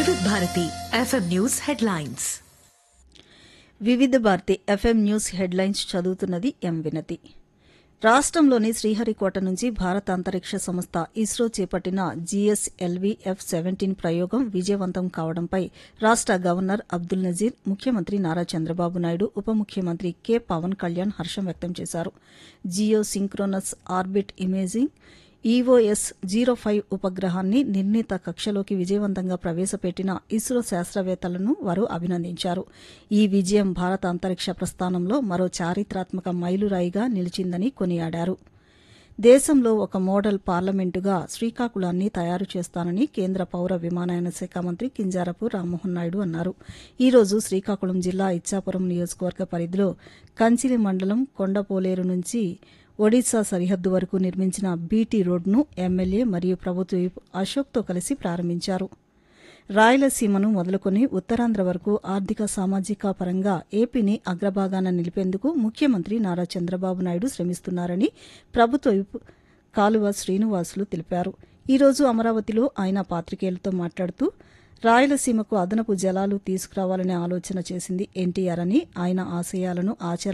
వివిధ Bharati FM news headlines వివిధ Bharati FM news headlines చదువుతున్నది ఎం వినతి రాష్ట్రంలోని శ్రీహరికోట నుంచి భారత అంతరిక్ష సంస్థ ఇస్రో చేపట్టిన జీఎస్ఎల్వీ ఎఫ్ సెవెంటీన్ ప్రయోగం విజయవంతం కావడంపై రాష్ట గవర్నర్ అబ్దుల్ నజీర్ ముఖ్యమంత్రి నారా చంద్రబాబు నాయుడు ఉప ముఖ్యమంత్రి కె పవన్ కళ్యాణ్ హర్షం వ్యక్తం చేశారు geosynchronous orbit imaging EOS zero five ఉపగ్రహాన్ని నిర్ణీత కక్షలోకి విజయవంతంగా ప్రవేశపెట్టిన ఇస్రో శాస్త్రవేత్తలను వారు అభినందించారు ఈ విజయం భారత అంతరిక్ష ప్రస్థానంలో మరో చారిత్రాత్మక మైలురాయిగా నిలిచిందని కొనియాడారు దేశంలో ఒక మోడల్ పార్లమెంటుగా శ్రీకాకుళాన్ని తయారు చేస్తానని కేంద్ర పౌర విమానయాన శాఖ మంత్రి కింజారపు రామ్మోహన్ నాయుడు అన్నారు ఈ రోజు శ్రీకాకుళం జిల్లా ఇచ్చాపురం నియోజకవర్గ పరిధిలో కంచిలి మండలం కొండపోలేరు నుంచి ఒడిశా సరిహద్దు వరకు నిర్మించిన బీటీ రోడ్ను ఎమ్మెల్యే మరియు ప్రభుత్వ విప్ అశోక్తో కలిసి ప్రారంభించారు రాయలసీమను మొదలుకొని ఉత్తరాంధ్ర వరకు ఆర్థిక సామాజిక పరంగా ఏపీని అగ్రభాగాన నిలిపేందుకు ముఖ్యమంత్రి నారా చంద్రబాబు నాయుడు శ్రమిస్తున్నారని ప్రభుత్వ విప్ కాలువ శ్రీనివాసులు తెలిపారు ఈ రోజు అమరావతిలో ఆయన పాత్రికేయులతో మాట్లాడుతూ రాయలసీమకు అదనపు జలాలు తీసుకురావాలనే ఆలోచన చేసింది ఎన్టీఆర్ అని ఆయన ఆశయాలను ఆచరణ